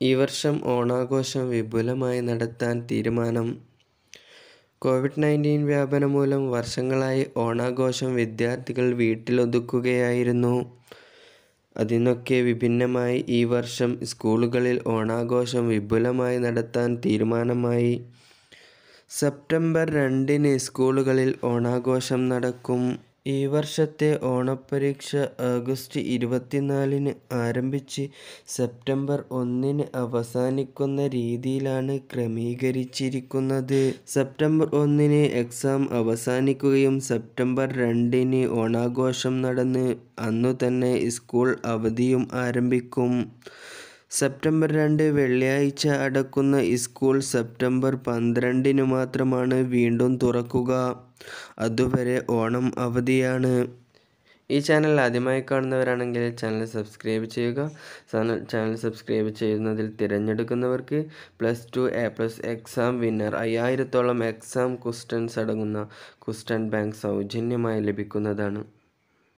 ഈ വർഷം ഓണാഘോഷം വിപുലമായി നടത്താൻ തീരുമാനം കോവിഡ് നയൻറ്റീൻ വ്യാപനം മൂലം വർഷങ്ങളായി ഓണാഘോഷം വിദ്യാർത്ഥികൾ വീട്ടിലൊതുക്കുകയായിരുന്നു അതിനൊക്കെ വിഭിന്നമായി ഈ വർഷം സ്കൂളുകളിൽ ഓണാഘോഷം വിപുലമായി നടത്താൻ തീരുമാനമായി സെപ്റ്റംബർ രണ്ടിന് സ്കൂളുകളിൽ ഓണാഘോഷം നടക്കും ഈ വർഷത്തെ ഓണപ്പരീക്ഷ ആഗസ്റ്റ് ഇരുപത്തിനാലിന് ആരംഭിച്ച് സെപ്റ്റംബർ ഒന്നിന് അവസാനിക്കുന്ന രീതിയിലാണ് ക്രമീകരിച്ചിരിക്കുന്നത് സെപ്റ്റംബർ ഒന്നിന് എക്സാം അവസാനിക്കുകയും സെപ്റ്റംബർ രണ്ടിന് ഓണാഘോഷം നടന്ന് അന്നു തന്നെ സ്കൂൾ അവധിയും ആരംഭിക്കും സെപ്റ്റംബർ രണ്ട് വെള്ളിയാഴ്ച അടക്കുന്ന സ്കൂൾ സെപ്റ്റംബർ പന്ത്രണ്ടിന് മാത്രമാണ് വീണ്ടും തുറക്കുക അതുവരെ ഓണം അവധിയാണ് ഈ ചാനൽ ആദ്യമായി കാണുന്നവരാണെങ്കിൽ ചാനൽ സബ്സ്ക്രൈബ് ചെയ്യുക ചാനൽ സബ്സ്ക്രൈബ് ചെയ്യുന്നതിൽ തിരഞ്ഞെടുക്കുന്നവർക്ക് plus two A plus exam winner അയ്യായിരത്തോളം എക്സാം ക്വസ്റ്റൻസ് അടങ്ങുന്ന ക്വസ്റ്റൻ ബാങ്ക് സൗജന്യമായി ലഭിക്കുന്നതാണ്